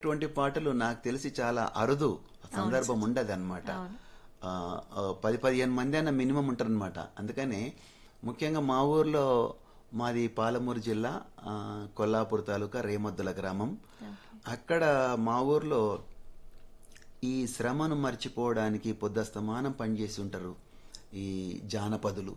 ఇటువంటి పాటలు నాకు తెలిసి చాలా అరుదు సందర్భం ఉండదు అనమాట పది పదిహేను మంది అన్న మినిమం ఉంటారనమాట అందుకని ముఖ్యంగా మా ఊర్లో మాది పాలమూరు జిల్లా ఆ, కొల్లాపూర్ తాలూకా రేమద్దుల గ్రామం అక్కడ మా ఊర్లో ఈ శ్రమను మర్చిపోవడానికి పొద్దస్తమానం పనిచేసి ఉంటారు ఈ జానపదులు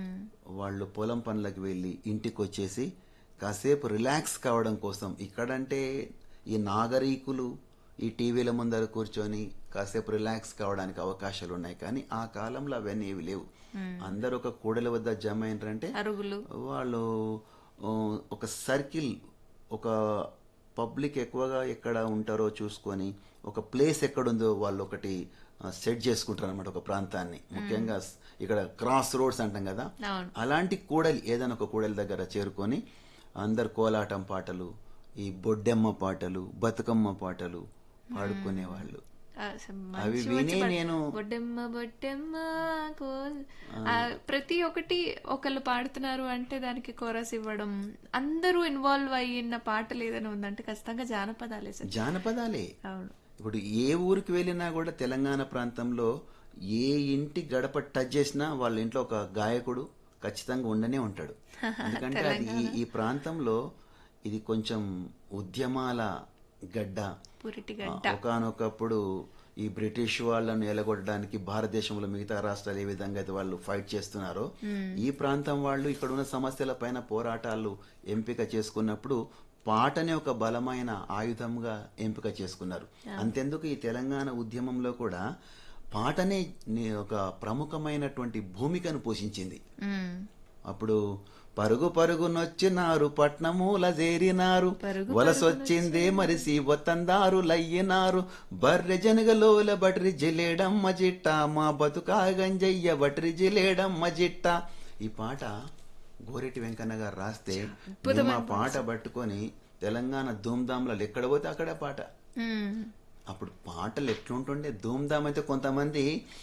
వాళ్ళు పొలం పనులకు వెళ్ళి ఇంటికి వచ్చేసి కాసేపు రిలాక్స్ కావడం కోసం ఇక్కడంటే ఈ నాగరీకులు ఈ టీవీల ముందర కూర్చొని కాసేపు రిలాక్స్ కావడానికి అవకాశాలు ఉన్నాయి కానీ ఆ కాలంలో అవన్నీ ఏవి లేవు అందరూ ఒక కూడలి వద్ద జమ అయినారంటే అరుగులు వాళ్ళు ఆ, ఒక సర్కిల్ ఒక పబ్లిక్ ఎక్కువగా ఎక్కడ ఉంటారో చూసుకొని ఒక ప్లేస్ ఎక్కడుందో వాళ్ళు ఒకటి సెట్ చేసుకుంటారు అనమాట ఒక ప్రాంతాన్ని ముఖ్యంగా స్- ఇక్కడ క్రాస్ రోడ్స్ అంటాం కదా అవును అలాంటి కూడలి ఏదైనా ఒక కూడలి దగ్గర చేరుకొని అందరు కోలాటం పాటలు ఈ బొడ్డెమ్మ పాటలు బతుకమ్మ పాటలు పాడుకునేవాళ్ళు ఆ, అసలు అవి మంచి విని మంచి పాట- నేను బొడ్డెమ్మ బొడ్డెమ్మ కోల్ ఆ, ప్రతి ఒక్కటి ఒకళ్ళు పాడుతున్నారు అంటే దానికి కోరస్ ఇవ్వడం అందరూ ఇన్వాల్వ్ అయిన పాటలు ఏదైనా ఉందంటే ఖచ్చితంగా జానపదాలే సార్ జానపదాలే అవును ఇప్పుడు ఏ ఊరికి వెళ్ళినా కూడా తెలంగాణ ప్రాంతంలో ఏ ఇంటి గడప టచ్ చేసినా వాళ్ళ ఇంట్లో ఒక గాయకుడు ఖచ్చితంగా ఉండనే ఉంటాడు ఎందుకంటే అది ఈ ఈ ప్రాంతంలో ఇది కొంచెం ఉద్యమాల గడ్డ పురిటి ఒకనొకప్పుడు ఈ బ్రిటిష్ వాళ్ళను ఎలగొట్టడానికి భారతదేశంలో మిగతా రాష్ట్రాలు ఏ విధంగా అయితే వాళ్ళు ఫైట్ చేస్తున్నారో ఈ ప్రాంతం వాళ్ళు ఇక్కడ ఉన్న సమస్యల పైన పోరాటాలు ఎంపిక చేసుకున్నప్పుడు పాటనే ఒక బలమైన ఆయుధంగా ఎంపిక చేసుకున్నారు అంతెందుకు ఈ తెలంగాణ ఉద్యమంలో కూడా పాటనే ని- ఒక ప్రముఖమైనటువంటి భూమికను పోషించింది మ్మ్. అప్పుడు పరుగు పరుగునొచ్చినారు పట్నమూల చేరినారు వలసొచ్చిందే మరిసి వతందారు లయ్యినారు బర్రె జనగలోల బట్రి జిలేడమ్మ జిట్ట మా బతుకా గంజయ్య బట్రి జిలేడమ్మ జిట్ట ఈ పాట గోరెటి వెంకన్న గారు రాస్తే మేము ఆ పాట పట్టుకొని తెలంగాణ ధూమ్ధాంలలో ఎక్కడ పోతే అక్కడే పాట మ్మ్. అప్పుడు పాటలు ఎట్లుంటుండే ధూమ్ధామ్ అయితే కొంతమంది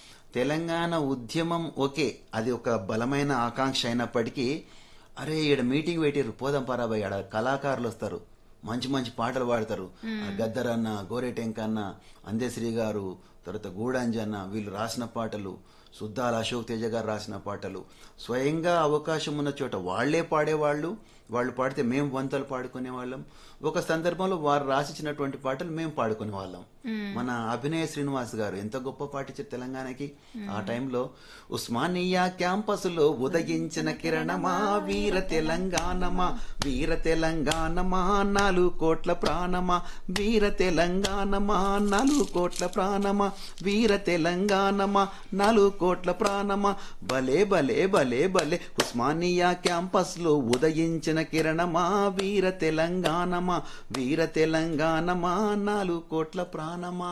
తెలంగాణ ఉద్యమం ఓకే అది ఒక బలమైన ఆకాంక్ష అయినప్పటికీ అరే ఈడ మీటింగ్ పెట్టారు పోదాం పరాబాయ్ ఆడ కళాకారులు వస్తారు మంచి మంచి పాటలు పాడతారు ఆ గద్దరన్న గోరెటెంకన్న అందేశ్రీ గారు తర్వాత గూడాంజన్న వీళ్ళు రాసిన పాటలు సుద్దాల అశోక్ తేజ గారు రాసిన పాటలు స్వయంగా అవకాశం ఉన్న చోట వాళ్లే పాడేవాళ్ళు వాళ్ళు పాడితే మేము వంతలు పాడుకునే వాళ్ళం ఒక సందర్భంలో వారు రాసిచ్చినటువంటి పాటలు మేము పాడుకునే వాళ్ళం మన అభినయ శ్రీనివాస్ గారు ఎంత గొప్ప పాటించారు తెలంగాణకి ఆ టైంలో ఉస్మానియా క్యాంపస్ లో ఉదయించిన కిరణమా వీర తెలంగాణమా వీర తెలంగాణమా నాలుగు కోట్ల ప్రాణమా వీర తెలంగాణమా నాలుగు కోట్ల ప్రాణమా వీర తెలంగాణమా నాలుగు కోట్ల ప్రాణమా భలే భలే భలే భలే ఉస్మానియా క్యాంపస్ లో ఉదయించిన కిరణమా వీర తెలంగాణమా వీర తెలంగాణమా నాలుగు కోట్ల ప్రాణమా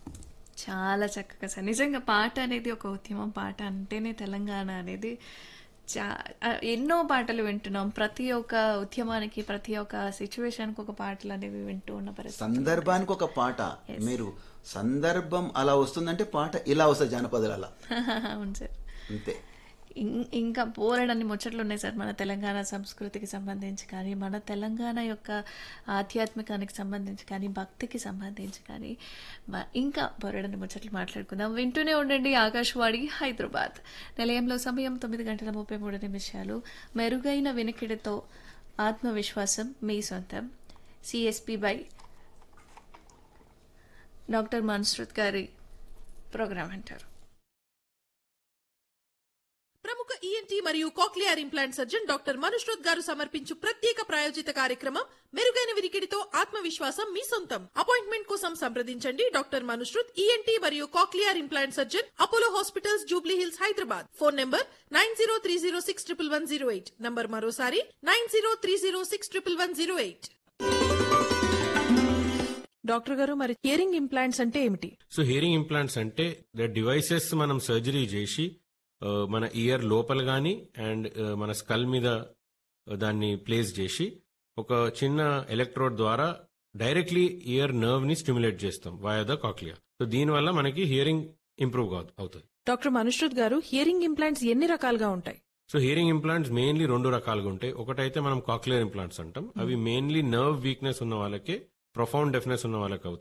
చాలా చక్కగా సార్ నిజంగా పాట అనేది ఒక ఉద్యమం పాట అంటేనే తెలంగాణ అనేది చా ఆ, ఎన్నో పాటలు వింటున్నాం ప్రతి ఒక్క ఉద్యమానికి ప్రతి ఒక్క సిచ్యువేషన్కి ఒక పాటలు అనేవి వింటూ ఉన్న పరిస్థితి సందర్భానికి ఒక పాట మీరు సందర్భం అలా వస్తుందంటే పాట ఇలా వస్తుంది జానపదాలు అలా అవును సార్ అంతే ఇం- ఇంకా పోరడన్ని ముచ్చట్లు ఉన్నాయి సార్ మన తెలంగాణ సంస్కృతికి సంబంధించి కానీ మన తెలంగాణ యొక్క ఆధ్యాత్మికానికి సంబంధించి కానీ భక్తికి సంబంధించి కానీ మ- ఇంకా పోరడన్ని ముచ్చట్లు మాట్లాడుకుందాం వింటూనే ఉండండి ఆకాశవాణి హైదరాబాద్ నిలయంలో సమయం తొమ్మిది గంటల ముప్పై మూడు నిమిషాలు మెరుగైన వినికిడితో ఆత్మవిశ్వాసం మీ సొంతం సిఎస్పి బై డాక్టర్ మన్శ్రుత్ గారి ప్రోగ్రాం అంటారు ప్రముఖ ఈఎన్టీ మరియు cochlear implant surgeon doctor Manushrut garu సమర్పించు ప్రత్యేక ప్రాయోజిత కార్యక్రమం మెరుగైన వినికిడితో ఆత్మవిశ్వాసం మీ సొంతం అపాయింట్మెంట్ కోసం సంప్రదించండి డాక్టర్ మనుష్రుత్ ఈఎన్టీ మరియు cochlear implant surgeon Apollo hospitals Jubilee Hills Hyderabad phone number nine zero three zero six triple one zero eight number మరోసారి nine zero three zero six triple one zero eight doctor garu మరి హియరింగ్ ఇంప్లాంట్స్ అంటే ఏమిటి so hearing implants అంటే the devices మనం surgery చేసి ఆ, మన year లోపల కానీ అండ్ మన స్కల్ మీద దాన్ని ప్లేస్ చేసి ఒక చిన్న ఎలక్ట్రోడ్ ద్వారా డైరెక్ట్లీ ఇయర్ నర్వ్ ని స్టిమ్యులేట్ చేస్తాం వయా ద కాక్లియా సో దీనివల్ల మనకి హియరింగ్ ఇంప్రూవ్ అవుతుంది doctor Manushrut garu hearing implants ఎన్ని రకాలుగా ఉంటాయి సో హియరింగ్ ఇంప్లాంట్స్ మెయిన్లీ రెండు రకాలుగా ఉంటాయి ఒకటైతే మనం కాక్లియర్ ఇంప్లాంట్స్ అంటాం అవి మెయిన్లీ నర్వ్ వీక్నెస్ ఉన్న వాళ్ళకే ప్రొఫౌండ్ డెఫ్నెస్ ఉన్న వాళ్ళకి అవుతుంది